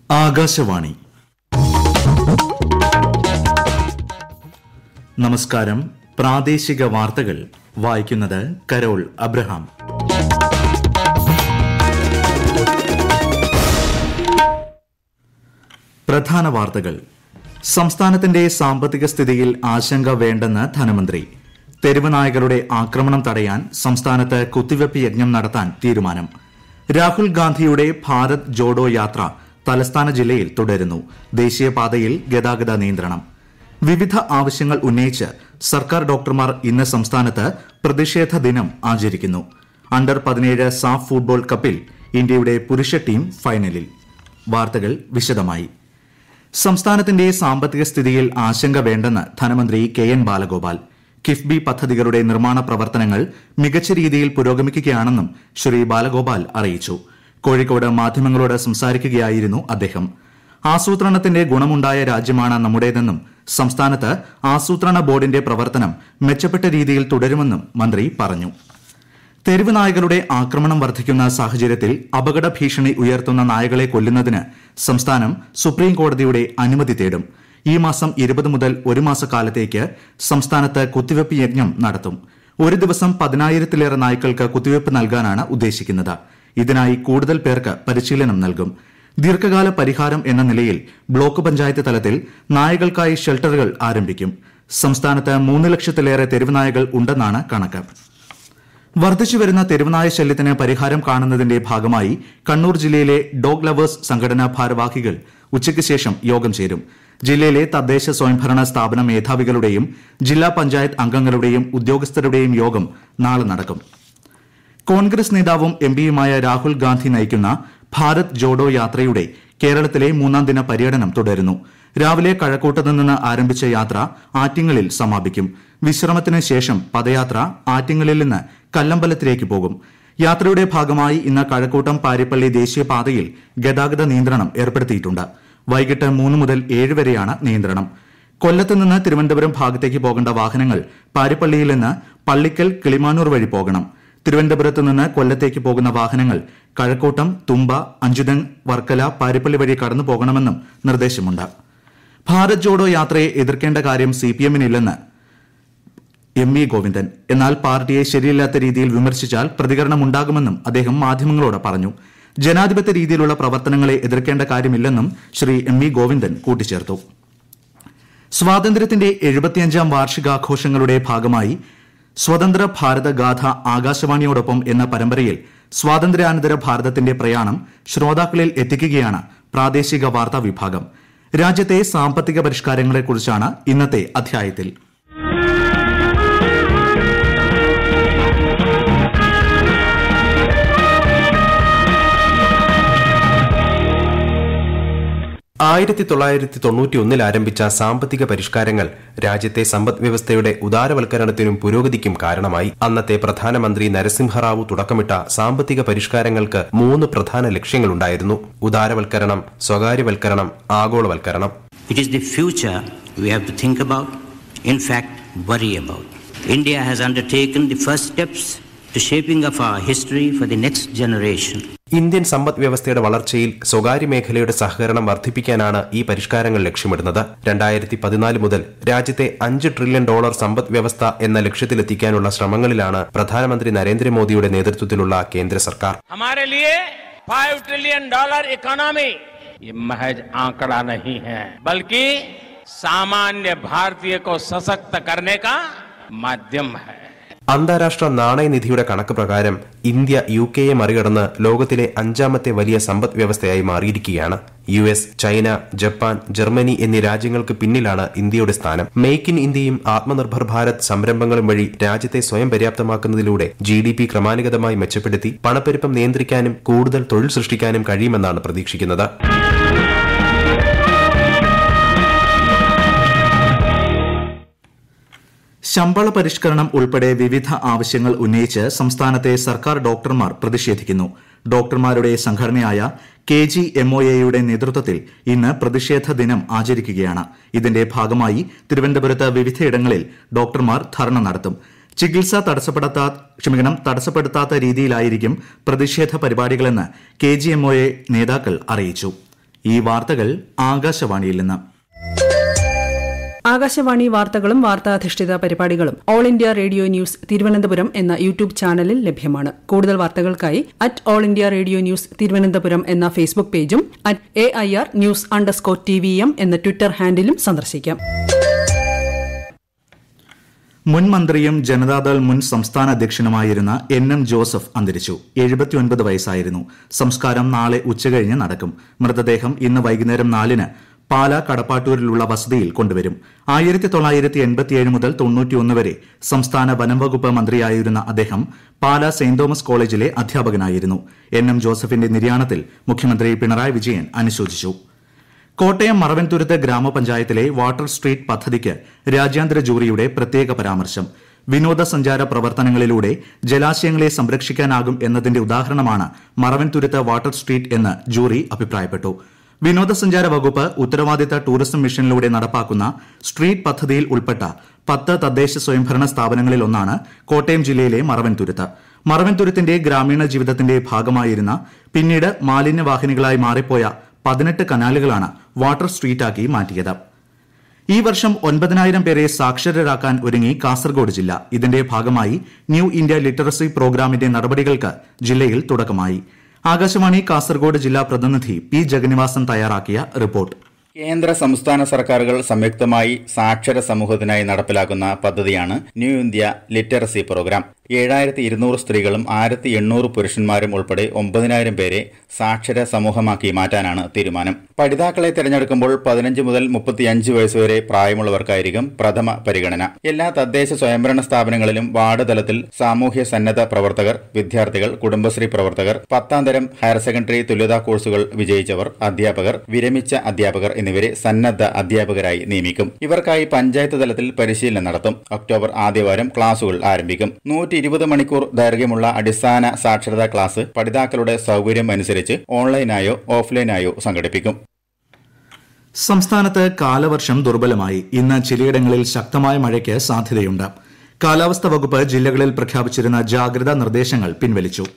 ആകാശവാണി നമസ്കാരം പ്രാദേശിക വാർത്തകൾ വായിക്കുന്നത് കരോൾ അബ്രഹാം പ്രധാന വാർത്തകൾ സംസ്ഥാനത്തിന്റെ സാമ്പത്തിക സ്ഥിതിയിൽ ആശങ്ക വേണ്ടെന്ന് ധനമന്ത്രി തെരുവ് നായകളുടെ ആക്രമണം തടയാൻ സംസ്ഥാനത്ത് കുത്തിവെപ്പ് യജ്ഞം നടത്താൻ തീരുമാനം രാഹുൽ ഗാന്ധിയുടെ ഭാരത് ജോഡോ യാത്ര തലസ്ഥാന ജില്ലയിൽ തുടരുന്നു ദേശീയപാതയിൽ ഗതാഗത നിയന്ത്രണം വിവിധ ആവശ്യങ്ങൾ ഉന്നയിച്ച് സർക്കാർ ഡോക്ടർമാർ ഇന്ന് സംസ്ഥാനത്ത് പ്രതിഷേധ ദിനം ആചരിക്കുന്നു അണ്ടർ പതിനേഴ് സാഫ് ഫുട്ബോൾ കപ്പിൽ ഇന്ത്യയുടെ പുരുഷ ടീം ഫൈനലിൽ വാർത്തകൾ വിശദമായി സംസ്ഥാനത്തിന്റെ സാമ്പത്തിക സ്ഥിതിയിൽ ആശങ്ക വേണ്ടെന്ന് ധനമന്ത്രി കെ എൻ ബാലഗോപാൽ കിഫ്ബി പദ്ധതികളുടെ നിർമ്മാണ പ്രവർത്തനങ്ങൾ മികച്ച രീതിയിൽ പുരോഗമിക്കുകയാണെന്നും ശ്രീ ബാലഗോപാൽ അറിയിച്ചു കോഴിക്കോട് മാധ്യമങ്ങളോട് സംസാരിക്കുകയായിരുന്നു അദ്ദേഹം ആസൂത്രണത്തിന്റെ ഗുണമുണ്ടായ രാജ്യമാണ് നമ്മുടേതെന്നും സംസ്ഥാനത്ത് ആസൂത്രണ ബോർഡിന്റെ പ്രവർത്തനം മെച്ചപ്പെട്ട രീതിയിൽ തുടരുമെന്നും മന്ത്രി പറഞ്ഞു തെരുവ് നായകളുടെ ആക്രമണം വർദ്ധിക്കുന്ന സാഹചര്യത്തിൽ അപകട ഭീഷണി ഉയർത്തുന്ന നായകളെ കൊല്ലുന്നതിന് സംസ്ഥാനം സുപ്രീം കോടതിയുടെ അനുമതി തേടും ഈ മാസം ഇരുപത് മുതൽ ഒരു മാസക്കാലത്തേക്ക് സംസ്ഥാനത്ത് കുത്തിവെപ്പ് യജ്ഞം നടത്തും ഒരു ദിവസം പതിനായിരത്തിലേറെ നായ്ക്കൾക്ക് കുത്തിവെപ്പ് നൽകാനാണ് ഉദ്ദേശിക്കുന്നത് ഇതിനായി കൂടുതൽ പേർക്ക് പരിശീലനം നൽകും ദീർഘകാല പരിഹാരം എന്ന നിലയിൽ ബ്ലോക്ക് പഞ്ചായത്ത് തലത്തിൽ നായകൾക്കായി ഷെൽട്ടറുകൾ ആരംഭിക്കും സംസ്ഥാനത്ത് മൂന്ന് ലക്ഷത്തിലേറെ തെരുവ് നായകൾ ഉണ്ടെന്നാണ് കണക്ക് വർദ്ധിച്ചുവരുന്ന തെരുവുനായ ശല്യത്തിന് പരിഹാരം കാണുന്നതിന്റെ ഭാഗമായി കണ്ണൂർ ജില്ലയിലെ ഡോഗ് ലവേഴ്സ് സംഘടനാ ഭാരവാഹികൾ ഉച്ചയ്ക്ക് ശേഷം യോഗം ചേരും ജില്ലയിലെ തദ്ദേശ സ്വയംഭരണ സ്ഥാപന മേധാവികളുടെയും ജില്ലാ പഞ്ചായത്ത് അംഗങ്ങളുടെയും ഉദ്യോഗസ്ഥരുടെയും യോഗം നാളെ നടക്കും കോൺഗ്രസ് നേതാവും എം പിയുമായ രാഹുൽ ഗാന്ധി നയിക്കുന്ന ഭാരത് ജോഡോ യാത്രയുടെ കേരളത്തിലെ മൂന്നാം ദിന പര്യടനം തുടരുന്നു രാവിലെ കഴക്കൂട്ടത്ത് നിന്ന് ആരംഭിച്ച യാത്ര ആറ്റിങ്ങലിൽ സമാപിക്കും വിശ്രമത്തിന് ശേഷം പദയാത്ര ആറ്റിങ്ങലിൽ നിന്ന് കല്ലമ്പലത്തിലേക്ക് പോകും യാത്രയുടെ ഭാഗമായി ഇന്ന് കഴക്കൂട്ടം പാരിപ്പള്ളി ദേശീയപാതയിൽ ഗതാഗത നിയന്ത്രണം ഏർപ്പെടുത്തിയിട്ടുണ്ട് വൈകിട്ട് മൂന്ന് മുതൽ ഏഴ് വരെയാണ് നിയന്ത്രണം കൊല്ലത്ത് നിന്ന് തിരുവനന്തപുരം ഭാഗത്തേക്ക് പോകേണ്ട വാഹനങ്ങൾ പാരിപ്പള്ളിയിൽ നിന്ന് പള്ളിക്കൽ കിളിമാനൂർ വഴി പോകണം തിരുവനന്തപുരത്ത് നിന്ന് കൊല്ലത്തേക്ക് പോകുന്ന വാഹനങ്ങൾ കഴക്കൂട്ടം തുമ്പ അഞ്ചുതങ് വർക്കല പാരിപ്പള്ളി വഴി കടന്നു പോകണമെന്നും നിർദ്ദേശമുണ്ട് ഭാരത് ജോഡോ യാത്രയെ എതിർക്കേണ്ട കാര്യം സി പി എമ്മിനില്ലെന്ന് എം വി ഗോവിന്ദൻ എന്നാൽ പാർട്ടിയെ ശരിയല്ലാത്ത രീതിയിൽ വിമർശിച്ചാൽ പ്രതികരണമുണ്ടാകുമെന്നും അദ്ദേഹം മാധ്യമങ്ങളോട് പറഞ്ഞു ജനാധിപത്യ രീതിയിലുള്ള പ്രവർത്തനങ്ങളെ എതിർക്കേണ്ട കാര്യമില്ലെന്നും ശ്രീ എം വി ഗോവിന്ദൻ കൂട്ടിച്ചേർത്തു സ്വാതന്ത്ര്യത്തിന്റെ എഴുപത്തിയഞ്ചാം വാർഷികാഘോഷങ്ങളുടെ ഭാഗമായി സ്വതന്ത്ര ഭാരത ഗാഥ ആകാശവാണിയോടൊപ്പം എന്ന പരമ്പരയിൽ സ്വാതന്ത്ര്യാനന്തര ഭാരതത്തിന്റെ പ്രയാണം ശ്രോതാക്കളിൽ എത്തിക്കുകയാണ് പ്രാദേശിക വാർത്താ വിഭാഗം രാജ്യത്തെ സാമ്പത്തിക പരിഷ്കാരങ്ങളെക്കുറിച്ചാണ് ഇന്നത്തെ അധ്യായത്തിൽ ആയിരത്തി തൊള്ളായിരത്തി തൊണ്ണൂറ്റി ഒന്നിൽ ആരംഭിച്ച സാമ്പത്തിക പരിഷ്കാരങ്ങൾ രാജ്യത്തെ സമ്പദ് വ്യവസ്ഥയുടെ ഉദാരവൽക്കരണത്തിനും പുരോഗതിക്കും കാരണമായി അന്നത്തെ പ്രധാനമന്ത്രി നരസിംഹറാവു തുടക്കമിട്ട സാമ്പത്തിക പരിഷ്കാരങ്ങൾക്ക് മൂന്ന് പ്രധാന ലക്ഷ്യങ്ങളുണ്ടായിരുന്നു ഉദാരവൽക്കരണം സ്വകാര്യവൽക്കരണം ആഗോളവൽക്കരണം It is the future we have to think about, in fact, worry about. India has undertaken the first steps to shaping of our history for the next generation. Indian സമ്പദ് വ്യവസ്ഥയുടെ വളർച്ചയിൽ സ്വകാര്യ മേഖലയുടെ സഹകരണം വർദ്ധിപ്പിക്കാനാണ് ഈ പരിഷ്കാരങ്ങൾ ലക്ഷ്യമിടുന്നത് രണ്ടായിരത്തി പതിനാല് മുതൽ രാജ്യത്തെ അഞ്ച് ട്രില്യൺ ഡോളർ സമ്പദ് വ്യവസ്ഥ എന്ന ലക്ഷ്യത്തിലെത്തിക്കാനുള്ള ശ്രമങ്ങളിലാണ് പ്രധാനമന്ത്രി നരേന്ദ്രമോദിയുടെ നേതൃത്വത്തിലുള്ള കേന്ദ്ര സർക്കാർ हमारे लिए फाइव ट्रिलियन डॉलर इकोनॉमी ये महज आंकड़ा नहीं है बल्कि सामान्य भारतीय को सशक्त करने का माध्यम है അന്താരാഷ്ട്ര നാണയനിധിയുടെ കണക്ക് പ്രകാരം ഇന്ത്യ യു കെയെ മറികടന്ന് ലോകത്തിലെ അഞ്ചാമത്തെ വലിയ സമ്പദ് വ്യവസ്ഥയായി മാറിയിരിക്കുകയാണ് U S China Japan Germany എന്നീ രാജ്യങ്ങൾക്ക് പിന്നിലാണ് ഇന്ത്യയുടെ സ്ഥാനം മേക്ക് ഇൻ ഇന്ത്യയും ആത്മനിർഭർ ഭാരത് സംരംഭങ്ങളും വഴി രാജ്യത്തെ സ്വയം പര്യാപ്തമാക്കുന്നതിലൂടെ ജി ഡി പി ക്രമാനുഗതമായി മെച്ചപ്പെടുത്തി പണപ്പെരുപ്പം നിയന്ത്രിക്കാനും കൂടുതൽ തൊഴിൽ സൃഷ്ടിക്കാനും കഴിയുമെന്നാണ് പ്രതീക്ഷിക്കുന്നത് ശമ്പള പരിഷ്കരണം ഉൾപ്പെടെ വിവിധ ആവശ്യങ്ങൾ ഉന്നയിച്ച് സംസ്ഥാനത്തെ സർക്കാർ ഡോക്ടർമാർ പ്രതിഷേധിക്കുന്നു ഡോക്ടർമാരുടെ സംഘടനയായ കെ ജി എംഒഎയുടെ നേതൃത്വത്തിൽ ഇന്ന് പ്രതിഷേധ ദിനം ആചരിക്കുകയാണ് ഇതിന്റെ ഭാഗമായി തിരുവനന്തപുരത്ത് വിവിധയിടങ്ങളിൽ ഡോക്ടർമാർ ധർണ നടത്തും ചികിത്സ തടസ്സപ്പെടുത്താ ക്ഷമിക്കണം തടസ്സപ്പെടുത്താത്ത രീതിയിലായിരിക്കും പ്രതിഷേധ പരിപാടികളെന്ന് കെ ജി എംഒഎ നേതാക്കൾ അറിയിച്ചു ഈ വാർത്തകൾ ആകാശവാണിയിൽ നിന്ന് ആകാശവാണി വാർത്തകളും വാർത്താധിഷ്ഠിത പരിപാടികളും all India radio news Thiruvananthapuram എന്ന യൂട്യൂബ് ചാനലിൽ ലഭ്യമാണ് കൂടുതൽ വാർത്തകൾക്കായി at all India radio news Thiruvananthapuram എന്ന ഫേസ്ബുക്ക് പേജും at A I R news underscore T V M എന്ന ട്വിറ്റർ ഹാൻഡിലും സന്ദർശിക്കാം മുൻ മന്ത്രിയും ജനതാദൾ മുൻ സംസ്ഥാന അധ്യക്ഷനുമായിരുന്ന എൻ എം ജോസഫ് അന്തരിച്ചു എഴുപത്തിയൊൻപത് വയസ്സായിരുന്നു സംസ്കാരം നാളെ ഉച്ചകഴിഞ്ഞ് നടക്കും മൃതദേഹം ഇന്ന് വൈകുന്നേരം നാലിന് പാല കടപ്പാട്ടൂരിലുള്ള വസതിയിൽ കൊണ്ടുവരും ആയിരത്തി തൊള്ളായിരത്തി എൺപത്തിയേഴ് മുതൽ തൊണ്ണൂറ്റിയൊന്ന് വരെ സംസ്ഥാന വനം വകുപ്പ് മന്ത്രിയായിരുന്ന അദ്ദേഹം പാല സെന്റ് തോമസ് കോളേജിലെ അധ്യാപകനായിരുന്നു എൻ എം ജോസഫിന്റെ നിര്യാണത്തിൽ മുഖ്യമന്ത്രി പിണറായി വിജയൻ അനുശോചിച്ചു കോട്ടയം മറവൻതുരുത്ത് ഗ്രാമപഞ്ചായത്തിലെ വാട്ടർ സ്ട്രീറ്റ് പദ്ധതിക്ക് രാജ്യാന്തര ജൂറിയുടെ പ്രത്യേക പരാമർശം വിനോദസഞ്ചാര പ്രവർത്തനങ്ങളിലൂടെ ജലാശയങ്ങളെ സംരക്ഷിക്കാനാകും എന്നതിന്റെ ഉദാഹരണമാണ് മറവൻതുരുത്ത് വാട്ടർ സ്ട്രീറ്റ് എന്ന് ജൂറി അഭിപ്രായപ്പെട്ടു വിനോദസഞ്ചാര വകുപ്പ് ഉത്തരവാദിത്ത ടൂറിസം മിഷനിലൂടെ നടപ്പാക്കുന്ന സ്ട്രീറ്റ് പദ്ധതിയിൽ ഉൾപ്പെട്ട പത്ത് തദ്ദേശ സ്വയംഭരണ സ്ഥാപനങ്ങളിൽ ഒന്നാണ് കോട്ടയം ജില്ലയിലെ മറവൻതുരുത്ത് മറവൻതുരുത്തിന്റെ ഗ്രാമീണ ജീവിതത്തിന്റെ ഭാഗമായിരുന്ന പിന്നീട് മാലിന്യവാഹിനികളായി മാറിപ്പോയ പതിനെട്ട് കനാലുകളാണ് വാട്ടർ സ്ട്രീറ്റാക്കി മാറ്റിയത് ഈ വർഷം ഒൻപതിനായിരം പേരെ സാക്ഷരരാക്കാൻ ഒരുങ്ങി കാസർഗോഡ് ജില്ല ഇതിന്റെ ഭാഗമായി ന്യൂ ഇന്ത്യ ലിറ്ററസി പ്രോഗ്രാമിന്റെ നടപടികൾക്ക് ജില്ലയിൽ തുടക്കമായി ആകാശവാണി കാസർഗോഡ് ജില്ലാ പ്രതിനിധി പി ജഗന്നിവാസൻ തയ്യാറാക്കിയ റിപ്പോർട്ട് കേന്ദ്ര സംസ്ഥാന സർക്കാരുകൾ സംയുക്തമായി സാക്ഷര സമൂഹത്തിനായി നടപ്പിലാക്കുന്ന പദ്ധതിയാണ് ന്യൂ ഇന്ത്യ ലിറ്ററസി പ്രോഗ്രാം ഏഴായിരത്തി ഇരുന്നൂറ് സ്ത്രീകളും ആയിരത്തി എണ്ണൂറ് പുരുഷന്മാരും ഉൾപ്പെടെ ഒമ്പതിനായിരം പേരെ സാക്ഷര സമൂഹമാക്കി മാറ്റാനാണ് തീരുമാനം പഠിതാക്കളെ തിരഞ്ഞെടുക്കുമ്പോൾ പതിനഞ്ച് മുതൽ മുപ്പത്തിയഞ്ച് വയസ്സുവരെ പ്രായമുള്ളവർക്കായിരിക്കും പ്രഥമ പരിഗണന എല്ലാ തദ്ദേശ സ്വയംഭരണ സ്ഥാപനങ്ങളിലും വാർഡ് തലത്തിൽ സാമൂഹ്യ സന്നദ്ധ പ്രവർത്തകർ വിദ്യാർത്ഥികൾ കുടുംബശ്രീ പ്രവർത്തകർ പത്താം തരം ഹയർ സെക്കൻഡറി തുല്യതാ കോഴ്സുകൾ വിജയിച്ചവർ അധ്യാപകർ വിരമിച്ച അധ്യാപകർ എന്നിവരെ സന്നദ്ധ അധ്യാപകരായി നിയമിക്കും ഇവർക്കായി പഞ്ചായത്ത് തലത്തിൽ പരിശീലനം നടത്തും ഒക്ടോബർ ആദ്യവാരം ക്ലാസുകൾ ആരംഭിക്കും നൂറ്റി ഇരുപത് മണിക്കൂർ ദൈർഘ്യമുള്ള അടിസ്ഥാന സാക്ഷരതാ ക്ലാസ് പഠിതാക്കളുടെ സൗകര്യം അനുസരിച്ച് ഓൺലൈനായോ ഓഫ്ലൈനായോ സംഘടിപ്പിക്കും സംസ്ഥാനത്ത് കാലവർഷം ദുർബലമായി ഇന്ന് ചിലയിടങ്ങളിൽ ശക്തമായ മഴയ്ക്ക് സാധ്യതയുണ്ട് കാലാവസ്ഥാ വകുപ്പ് ജില്ലകളിൽ പ്രഖ്യാപിച്ചിരുന്ന ജാഗ്രതാ നിർദ്ദേശങ്ങൾ പിൻവലിച്ചു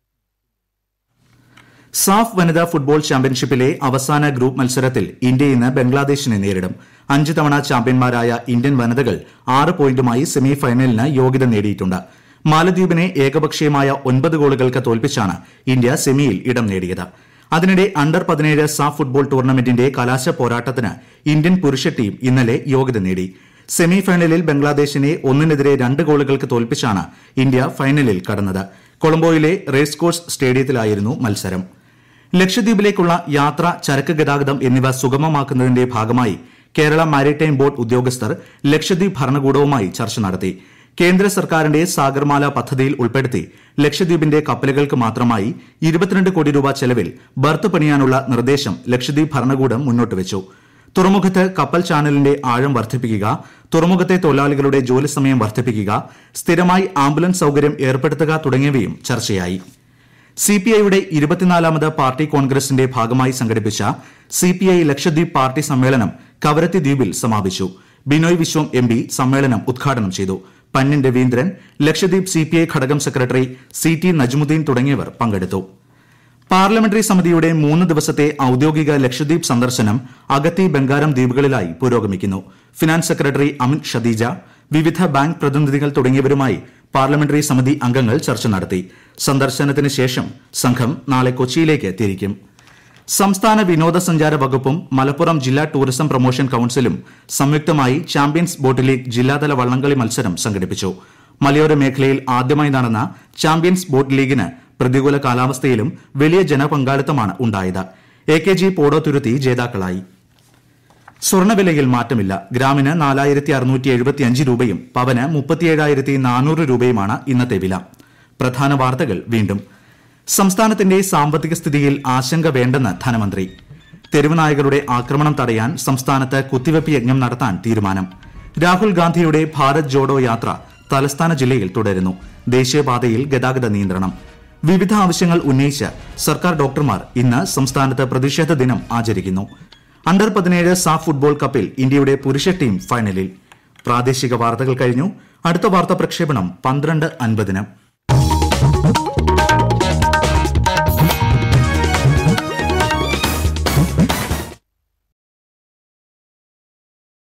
സാഫ് വനിതാ ഫുട്ബോൾ ചാമ്പ്യൻഷിപ്പിലെ അവസാന ഗ്രൂപ്പ് മത്സരത്തിൽ ഇന്ത്യ ഇന്ന് ബംഗ്ലാദേശിനെ നേരിടും അഞ്ച് തവണ ചാമ്പ്യന്മാരായ ഇന്ത്യൻ വനിതകൾ ആറ് പോയിന്റുമായി സെമി ഫൈനലിന് യോഗ്യത നേടിയിട്ടുണ്ട് മാലദ്വീപിനെ ഏകപക്ഷീയമായ ഒൻപത് ഗോളുകൾക്ക് തോൽപ്പിച്ചാണ് ഇന്ത്യ സെമിയിൽ ഇടം നേടിയത് അതിനിടെ അണ്ടർ പതിനേഴ് സാഫ് ഫുട്ബോൾ ടൂർണമെന്റിന്റെ കലാശ പോരാട്ടത്തിന് ഇന്ത്യൻ പുരുഷ ടീം ഇന്നലെ യോഗ്യത നേടി സെമി ഫൈനലിൽ ബംഗ്ലാദേശിനെ ഒന്നിനെതിരെ രണ്ട് ഗോളുകൾക്ക് തോൽപ്പിച്ചാണ് ഇന്ത്യ ഫൈനലിൽ കടന്നത് കൊളംബോയിലെ റേസ് കോഴ്സ് സ്റ്റേഡിയത്തിലായിരുന്നു മത്സരം ലക്ഷദ്വീപിലേക്കുള്ള യാത്ര ചരക്ക് ഗതാഗതം എന്നിവ സുഗമമാക്കുന്നതിന്റെ ഭാഗമായി കേരള മാരിടൈം ബോർഡ് ഉദ്യോഗസ്ഥർ ലക്ഷദ്വീപ് ഭരണകൂടവുമായി ചർച്ച നടത്തി കേന്ദ്ര സർക്കാരിന്റെ സാഗർമാല പദ്ധതിയിൽ ഉൾപ്പെടുത്തി ലക്ഷദ്വീപിന്റെ കപ്പലുകൾക്ക് മാത്രമായി ഇരുപത്തിരണ്ട് കോടി രൂപ ചെലവിൽ ബർത്ത് പണിയാനുള്ള നിർദ്ദേശം ലക്ഷദ്വീപ് ഭരണകൂടം മുന്നോട്ട് വെച്ചു തുറമുഖത്ത് കപ്പൽ ചാനലിന്റെ ആഴം വർദ്ധിപ്പിക്കുക തുറമുഖത്തെ തൊഴിലാളികളുടെ ജോലി സമയം വർദ്ധിപ്പിക്കുക സ്ഥിരമായി ആംബുലൻസ് സൌകര്യം ഏർപ്പെടുത്തുക തുടങ്ങിയവയും ചർച്ചയായി സിപിഐയുടെ ഇരുപത്തിനാലാമത് പാർട്ടി കോൺഗ്രസിന്റെ ഭാഗമായി സംഘടിപ്പിച്ച സിപിഐ ലക്ഷദ്വീപ് പാർട്ടി സമ്മേളനം കവരത്തി ദ്വീപിൽ സമാപിച്ചു ബിനോയ് വിശ്വം എം പി സമ്മേളനം ഉദ്ഘാടനം ചെയ്തു പന്നിൻ രവീന്ദ്രൻ ലക്ഷദ്വീപ് സിപിഐ ഘടകം സെക്രട്ടറി സി ടി നജ്മുദ്ദീൻ തുടങ്ങിയവർ പങ്കെടുത്തു പാർലമെന്ററി സമിതിയുടെ മൂന്ന് ദിവസത്തെ ഔദ്യോഗിക ലക്ഷദ്വീപ് സന്ദർശനം അഗത്തി ബംഗാരം ദ്വീപുകളിലായി പുരോഗമിക്കുന്നു ഫിനാൻസ് സെക്രട്ടറി അമിത് ഷദീജ വിവിധ ബാങ്ക് പ്രതിനിധികൾ തുടങ്ങിയവരുമായി പാർലമെന്ററി സമിതി അംഗങ്ങൾ ചർച്ച നടത്തി സന്ദർശനത്തിന് ശേഷം സംഘം നാളെ കൊച്ചിയിലേക്ക് തിരിക്കും സംസ്ഥാന വിനോദസഞ്ചാര വകുപ്പും മലപ്പുറം ജില്ലാ ടൂറിസം പ്രൊമോഷൻ കൌൺസിലും സംയുക്തമായി ചാമ്പ്യൻസ് ബോട്ട് ലീഗ് ജില്ലാതല വള്ളംകളി മത്സരം സംഘടിപ്പിച്ചു മലയോര മേഖലയിൽ ആദ്യമായി നടന്ന ചാമ്പ്യൻസ് ബോട്ട് ലീഗിന് പ്രതികൂല കാലാവസ്ഥയിലും വലിയ ജനപങ്കാളിത്തമാണ് ഉണ്ടായത് എ കെ ജി പോടോ തുരുത്തി ജേതാക്കളായി സ്വർണ്ണവിലയിൽ മാറ്റമില്ല ഗ്രാമിന് നാലായിരത്തി അറുന്നൂറ്റി എഴുപത്തിയഞ്ച് രൂപയും പവന് മുപ്പത്തിയേഴായിരത്തി നാനൂറ് രൂപയുമാണ് ഇന്നത്തെ വില പ്രധാന വാർത്തകൾ വീണ്ടും സംസ്ഥാനത്തിന്റെ സാമ്പത്തിക സ്ഥിതിയിൽ ആശങ്ക വേണ്ടെന്ന് ധനമന്ത്രി തെരുവുനായകളുടെ ആക്രമണം തടയാൻ സംസ്ഥാനത്ത് കുത്തിവയ്പ് യജ്ഞം നടത്താൻ തീരുമാനം രാഹുൽ ഗാന്ധിയുടെ ഭാരത് ജോഡോ യാത്ര തലസ്ഥാന ജില്ലയിൽ തുടരുന്നു ദേശീയപാതയിൽ ഗതാഗത നിയന്ത്രണം വിവിധ ആവശ്യങ്ങൾ ഉന്നയിച്ച് സർക്കാർ ഡോക്ടർമാർ ഇന്ന് സംസ്ഥാനത്ത് പ്രതിഷേധ ദിനം ആചരിക്കുന്നു അണ്ടർ പതിനേഴ് സാഫ് ഫുട്ബോൾ കപ്പിൽ ഇന്ത്യയുടെ പുരുഷ ടീം ഫൈനലിൽ പ്രാദേശിക വാർത്തകൾ കഴിഞ്ഞു അടുത്ത വാർത്താ പ്രക്ഷേപണം പന്ത്രണ്ട് അൻപതിന്